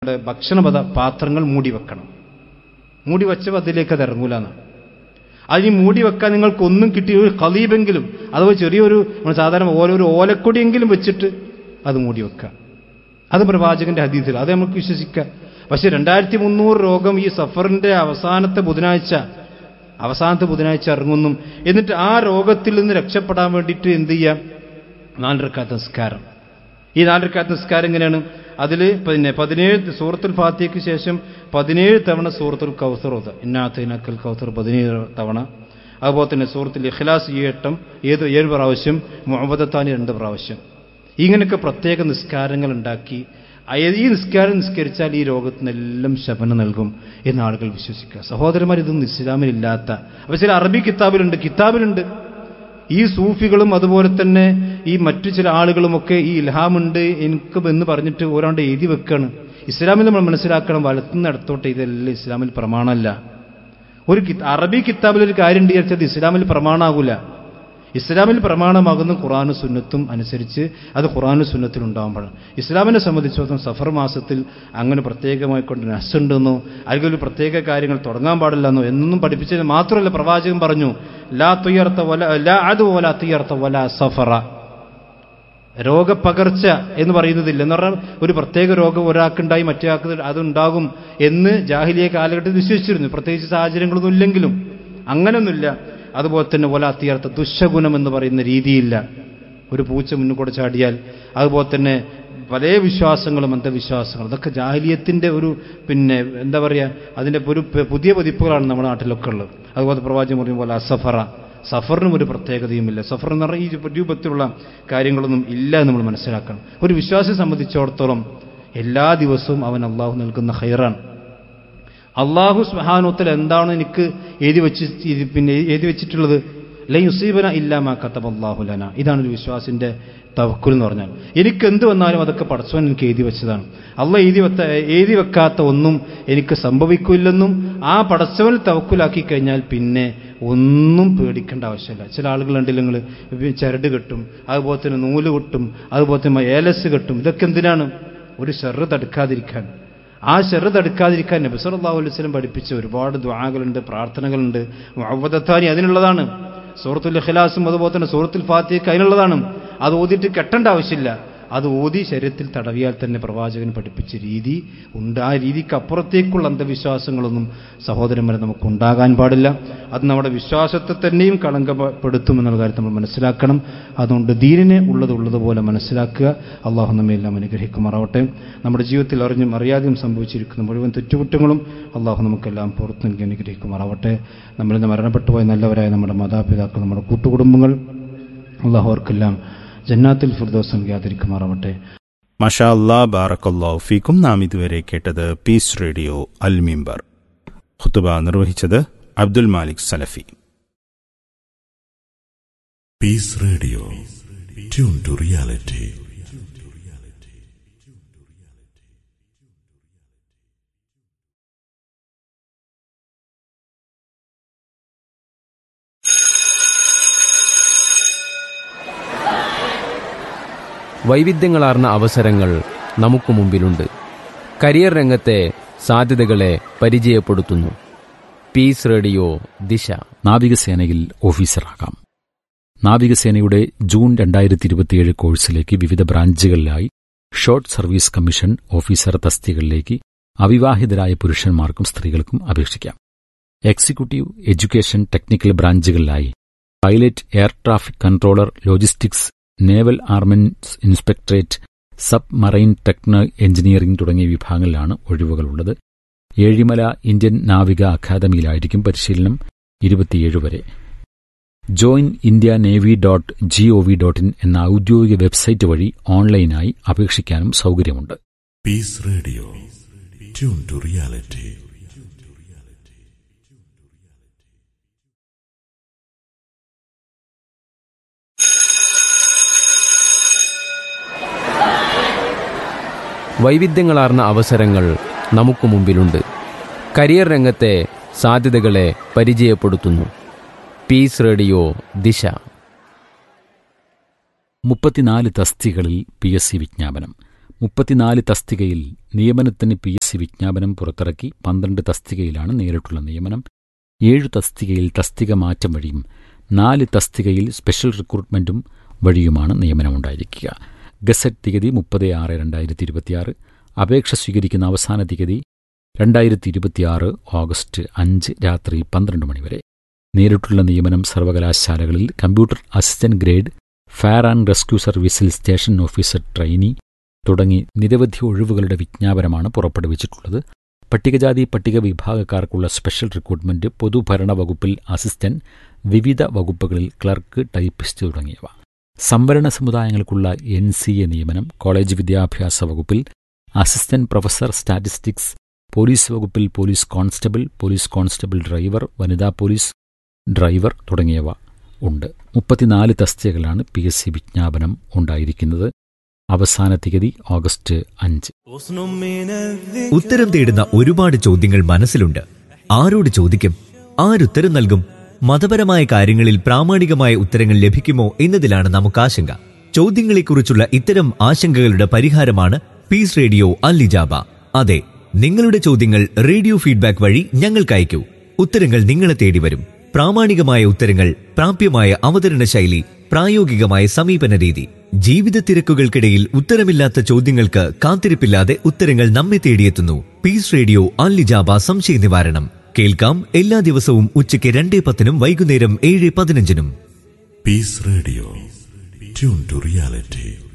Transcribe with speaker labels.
Speaker 1: നമ്മുടെ ഭക്ഷണ പദ പാത്രങ്ങൾ മൂടി വെക്കണം മൂടി വെച്ചപ്പോൾ അതിലേക്ക് അത് ഇറങ്ങൂലെന്നാണ് അതിന് മൂടി വെക്കാൻ നിങ്ങൾക്ക് ഒന്നും കിട്ടി ഒരു കലീബെങ്കിലും അഥവാ ചെറിയൊരു നമ്മൾ സാധാരണ ഓരോ ഒരു ഓലക്കൊടിയെങ്കിലും വെച്ചിട്ട് അത് മൂടി വെക്കുക അത് പ്രവാചകന്റെ ഹദീസിൽ അത് നമുക്ക് വിശ്വസിക്കാം പക്ഷെ രണ്ടായിരത്തി മുന്നൂറ് രോഗം ഈ സഫറിന്റെ അവസാനത്തെ ബുധനാഴ്ച അവസാനത്തെ ബുധനാഴ്ച ഇറങ്ങുന്നു എന്നിട്ട് ആ രോഗത്തിൽ നിന്ന് രക്ഷപ്പെടാൻ വേണ്ടിയിട്ട് എന്ത് ചെയ്യാം നാലരക്കാത്ത നിസ്കാരം ഈ നാലരക്കാത്ത നിസ്കാരം എങ്ങനെയാണ് അതിൽ പിന്നെ പതിനേഴ് സൂറത്തുൽ ഫാത്തിയയ്ക്ക് ശേഷം പതിനേഴ് തവണ സൂറത്തുൽ കൗസർ ഓത ഇന്നാത്തൈനക്കൽ കൗസർ പതിനേഴ് തവണ അതുപോലെ തന്നെ സൂറത്തുൽ ഇഖ്ലാസ് ഈ എട്ടം ഏത് ഏഴ് പ്രാവശ്യം മുഹമ്മദത്താനി രണ്ട് പ്രാവശ്യം ഇങ്ങനെയൊക്കെ പ്രത്യേക നിസ്കാരങ്ങൾ ഉണ്ടാക്കി ഈ നിസ്കാരം നിസ്കരിച്ചാൽ ഈ രോഗത്തിനെല്ലാം ശമനം നൽകും എന്ന് ആളുകൾ വിശ്വസിക്കുക സഹോദരന്മാർ ഇതൊന്നും ഇസ്ലാമിലില്ലാത്ത അപ്പൊ ചില അറബി കിതാബിലുണ്ട് കിതാബിലുണ്ട് ഈ സൂഫികളും അതുപോലെ തന്നെ ഈ മറ്റു ചില ആളുകളുമൊക്കെ ഈ ഇൽഹാമുണ്ട് എനിക്ക് എന്ന് പറഞ്ഞിട്ട് ഓരോണ്ട് എഴുതി വെക്കാണ് ഇസ്ലാമിൽ നമ്മൾ മനസ്സിലാക്കണം വലത്തുനിന്ന് ഇടത്തോട്ട് ഇതെല്ലാം ഇസ്ലാമിൽ പ്രമാണമല്ല ഒരു അറബി കിതാബിൽ ഒരു കാര്യം ഉണ്ട് വിചാരിച്ചത് ഇസ്ലാമിൽ പ്രമാണമാകൂല ഇസ്ലാമിൽ പ്രമാണമാകുന്ന ഖുറാനും സുന്നത്തും അനുസരിച്ച് അത് ഖുറാനും സുന്നത്തിൽ ഉണ്ടാകുമ്പോഴാണ് ഇസ്ലാമിനെ സംബന്ധിച്ചിടത്തോളം സഫർ മാസത്തിൽ അങ്ങനെ പ്രത്യേകമായി കൊണ്ട് നസ്സുണ്ടെന്നോ അല്ലെങ്കിൽ ഒരു പ്രത്യേക കാര്യങ്ങൾ തുടങ്ങാൻ പാടില്ലെന്നോ എന്നൊന്നും പഠിപ്പിച്ചത് മാത്രമല്ല പ്രവാചകൻ പറഞ്ഞു ലാ തുയർത്ത വല ലാ അത് വല തുയർത്ത വല സഫറ രോഗപ്പകർച്ച എന്ന് പറയുന്നതില്ല എന്ന് പറഞ്ഞാൽ ഒരു പ്രത്യേക രോഗം ഒരാൾക്കുണ്ടായി മറ്റേ ആൾക്ക് അതുണ്ടാകും എന്ന് ജാഹിലിയ കാലഘട്ടത്തിൽ വിശ്വസിച്ചിരുന്നു പ്രത്യേകിച്ച് സാഹചര്യങ്ങളൊന്നും ഇല്ലെങ്കിലും അങ്ങനൊന്നുമില്ല അതുപോലെ തന്നെ ഒലാത്തിയർത്ഥ ദുശഗുണം എന്ന് പറയുന്ന രീതിയില്ല ഒരു പൂച്ച മുന്നിൽ ചാടിയാൽ അതുപോലെ തന്നെ പല വിശ്വാസങ്ങളും അന്ധവിശ്വാസങ്ങളും അതൊക്കെ ജാഹലിയത്തിന്റെ ഒരു പിന്നെ എന്താ പറയുക അതിന്റെ ഒരു പുതിയ പതിപ്പുകളാണ് നമ്മുടെ നാട്ടിലൊക്കെ ഉള്ളത് അതുപോലെ പ്രവാചകം പറയും പോലെ അസഫറ സഫറിനും ഒരു പ്രത്യേകതയുമില്ല സഫർ എന്ന് പറഞ്ഞാൽ ഈ രൂപത്തിലുള്ള കാര്യങ്ങളൊന്നും ഇല്ല എന്ന് നമ്മൾ മനസ്സിലാക്കണം ഒരു വിശ്വാസിയെ സംബന്ധിച്ചിടത്തോളം എല്ലാ ദിവസവും അവൻ അള്ളാഹു നൽകുന്ന ഹൈറാണ് അള്ളാഹു സ്മഹാനോത്തിൽ എന്താണ് എനിക്ക് എഴുതി വെച്ച് പിന്നെ എഴുതി വെച്ചിട്ടുള്ളത് ലൈ യുസീബന ഇല്ലാമാ കത്തബ് അള്ളാഹുലന ഇതാണ് ഒരു വിശ്വാസിന്റെ തവക്കുൽ എന്ന് പറഞ്ഞാൽ എനിക്ക് എന്ത് വന്നാലും അതൊക്കെ പടച്ചവൻ എനിക്ക് എഴുതി വെച്ചതാണ് അള്ള എഴുതി വെത്ത എഴുതി വെക്കാത്ത ഒന്നും എനിക്ക് സംഭവിക്കില്ലെന്നും ആ പടച്ചവൻ തവക്കുലാക്കി കഴിഞ്ഞാൽ പിന്നെ ഒന്നും പേടിക്കേണ്ട ആവശ്യമില്ല ചില ആളുകളുണ്ട് നിങ്ങൾ ചരട് കെട്ടും അതുപോലെ തന്നെ നൂല് കെട്ടും അതുപോലെ തന്നെ ഏലസ് കെട്ടും ഇതൊക്കെ എന്തിനാണ് ഒരു ഷെറ് തടുക്കാതിരിക്കാൻ ആ ഷെറ് തടുക്കാതിരിക്കാൻ നബിസർ അള്ളാഹു അലൈവലം പഠിപ്പിച്ച ഒരുപാട് ദ്വാകളുണ്ട് പ്രാർത്ഥനകളുണ്ട് അവതത്താനി അതിനുള്ളതാണ് സൂറത്തുൽ ഇഖ്ലാസും അതുപോലെ തന്നെ സൂറത്തുൽ ഫാത്തിയൊക്കെ അതിനുള്ളതാണ് അത് ഓതിയിട്ട് കെട്ടേണ്ട ആവശ്യമില്ല അത് ഓതി ശരീരത്തിൽ തടവിയാൽ തന്നെ പ്രവാചകൻ പഠിപ്പിച്ച രീതി ഉണ്ട് ആ രീതിക്ക് അപ്പുറത്തേക്കുള്ള അന്ധവിശ്വാസങ്ങളൊന്നും സഹോദരന്മാരെ നമുക്ക് ഉണ്ടാകാൻ പാടില്ല അത് നമ്മുടെ വിശ്വാസത്തെ തന്നെയും കളങ്കപ്പെടുത്തുമെന്നുള്ള കാര്യം നമ്മൾ മനസ്സിലാക്കണം അതുകൊണ്ട് ദീനിനെ ഉള്ളത് ഉള്ളതുപോലെ മനസ്സിലാക്കുക അള്ളാഹു നമ്മെ എല്ലാം അനുഗ്രഹിക്കുമാറാവട്ടെ നമ്മുടെ ജീവിതത്തിൽ അറിഞ്ഞും അറിയാതെയും സംഭവിച്ചിരിക്കുന്ന മുഴുവൻ തെറ്റുകുറ്റങ്ങളും അള്ളാഹു നമുക്കെല്ലാം പുറത്തു നൽകി അനുഗ്രഹിക്കുമാറാവട്ടെ നമ്മളിന്ന് മരണപ്പെട്ടുപോയ നല്ലവരായ നമ്മുടെ മാതാപിതാക്കൾ നമ്മുടെ കൂട്ടുകുടുംബങ്ങൾ അള്ളാഹു അവർക്കെല്ലാം ജന്നാത്തിൽ ഫിർദോസ് നൽകാതിരിക്കുമാറാവട്ടെ
Speaker 2: മഷാ അല്ലാ ബാറക്കല്ലാഹു ഫീക്കും നാം ഇതുവരെ കേട്ടത് പീസ് റേഡിയോ അൽ മിമ്പർ ഖുത്തുബ നിർവഹിച്ചത് Abdul Malik Salafi
Speaker 3: peace radio tune to reality
Speaker 4: വൈവിധ്യങ്ങളാർന്ന അവസരങ്ങൾ നമുക്ക് മുമ്പിലുണ്ട് കരിയർ രംഗത്തെ സാധ്യതകളെ പരിചയപ്പെടുത്തുന്നു പീസ് റേഡിയോ ദിശ
Speaker 5: നാവികസേനയിൽ ഓഫീസറാകാം നാവികസേനയുടെ ജൂൺ രണ്ടായിരത്തി ഇരുപത്തിയേഴ് കോഴ്സിലേക്ക് വിവിധ ബ്രാഞ്ചുകളിലായി ഷോർട്ട് സർവീസ് കമ്മീഷൻ ഓഫീസർ തസ്തികകളിലേക്ക് അവിവാഹിതരായ പുരുഷന്മാർക്കും സ്ത്രീകൾക്കും അപേക്ഷിക്കാം എക്സിക്യൂട്ടീവ് എഡ്യൂക്കേഷൻ ടെക്നിക്കൽ ബ്രാഞ്ചുകളിലായി pilot air traffic controller logistics naval armament inspectorate submarine techno engineering തുടങ്ങിയ വിഭാഗങ്ങളിലാണ് ഒഴിവുകളുള്ളത് ഏഴിമല ഇന്ത്യൻ നാവിക അക്കാദമിയിലായിരിക്കും പരിശീലനം ഇരുപത്തിയേഴ് വരെ join India navy dot G O V dot in എന്ന ഔദ്യോഗിക വെബ്സൈറ്റ് വഴി ഓൺലൈനായി അപേക്ഷിക്കാനും സൗകര്യമുണ്ട്
Speaker 3: peace radio tune to reality
Speaker 4: വൈവിധ്യങ്ങളാർന്ന അവസരങ്ങൾ നമുക്ക് മുമ്പിലുണ്ട് കരിയർ രംഗത്തെ സാധ്യതകളെ പരിചയപ്പെടുത്തുന്നു പീസ് റേഡിയോ ദിശ
Speaker 5: മുപ്പത്തിനാല് തസ്തികളിൽ പി എസ് സി വിജ്ഞാപനം മുപ്പത്തിനാല് തസ്തികയിൽ നിയമനത്തിന് പി എസ് സി വിജ്ഞാപനം പുറത്തിറക്കി പന്ത്രണ്ട് തസ്തികയിലാണ് നേരിട്ടുള്ള നിയമനം ഏഴു തസ്തികയിൽ തസ്തിക മാറ്റം വഴിയും നാല് തസ്തികയിൽ സ്പെഷ്യൽ റിക്രൂട്ട്മെന്റും വഴിയുമാണ് നിയമനമുണ്ടായിരിക്കുക ഗസറ്റ് തീയതി മുപ്പത് ആറ് രണ്ടായിരത്തി ഇരുപത്തിയാറ് അപേക്ഷ സ്വീകരിക്കുന്ന അവസാന തീയതി രണ്ടായിരത്തി ഇരുപത്തിയാറ് ഓഗസ്റ്റ് അഞ്ച് രാത്രി പന്ത്രണ്ട് മണിവരെ നേരിട്ടുള്ള നിയമനം സർവകലാശാലകളിൽ computer assistant grade fire and rescue സർവീസിൽ സ്റ്റേഷൻ ഓഫീസർ ട്രെയിനി തുടങ്ങി നിരവധി ഒഴിവുകളുടെ വിജ്ഞാപനമാണ് പുറപ്പെടുവിച്ചിട്ടുള്ളത് പട്ടികജാതി പട്ടിക വിഭാഗക്കാർക്കുള്ള സ്പെഷ്യൽ റിക്രൂട്ട്മെന്റ് പൊതുഭരണ വകുപ്പിൽ അസിസ്റ്റന്റ് വിവിധ വകുപ്പുകളിൽ ക്ലർക്ക് ടൈപ്പിസ്റ്റ് തുടങ്ങിയവ സംവരണ സമുദായങ്ങൾക്കുള്ള എൻ സി എ നിയമനം കോളേജ് വിദ്യാഭ്യാസ വകുപ്പിൽ അസിസ്റ്റന്റ് പ്രൊഫസർ സ്റ്റാറ്റിസ്റ്റിക്സ് പോലീസ് വകുപ്പിൽ police constable police constable driver വനിതാ പോലീസ് ഡ്രൈവർ തുടങ്ങിയവ ഉണ്ട് മുപ്പത്തിനാല് തസ്തികകളാണ് പി എസ് സി വിജ്ഞാപനം ഉണ്ടായിരിക്കുന്നത് അവസാന തീയതി ഓഗസ്റ്റ് അഞ്ച്
Speaker 6: ഉത്തരം തേടുന്ന ഒരുപാട് ചോദ്യങ്ങൾ മനസ്സിലുണ്ട് ആരോട് ചോദിക്കും ആരുത്തരം നൽകും മതപരമായ കാര്യങ്ങളിൽ പ്രാമാണികമായ ഉത്തരങ്ങൾ ലഭിക്കുമോ എന്നതിലാണ് നമുക്ക് ആശങ്ക ചോദ്യങ്ങളെക്കുറിച്ചുള്ള ഇത്തരം ആശങ്കകളുടെ പരിഹാരമാണ് പീസ് റേഡിയോ അല്ലിജാബ അതെ നിങ്ങളുടെ ചോദ്യങ്ങൾ റേഡിയോ ഫീഡ്ബാക്ക് വഴി ഞങ്ങൾക്ക് അയക്കൂ ഉത്തരങ്ങൾ നിങ്ങളെ തേടി വരും പ്രാമാണികമായ ഉത്തരങ്ങൾ പ്രാപ്യമായ അവതരണ ശൈലി പ്രായോഗികമായ സമീപന രീതി ജീവിത തിരക്കുകൾക്കിടയിൽ ഉത്തരമില്ലാത്ത ചോദ്യങ്ങൾക്ക് കാത്തിരിപ്പില്ലാതെ ഉത്തരങ്ങൾ നമ്മെ തേടിയെത്തുന്നു പീസ് റേഡിയോ അല്ലിജാബ സംശയ നിവാരണം കേൾക്കാം എല്ലാ ദിവസവും ഉച്ചയ്ക്ക് രണ്ടേ പത്തിനും വൈകുന്നേരം ഏഴ് പതിനഞ്ചിനും
Speaker 3: Peace Radio. Tune to reality.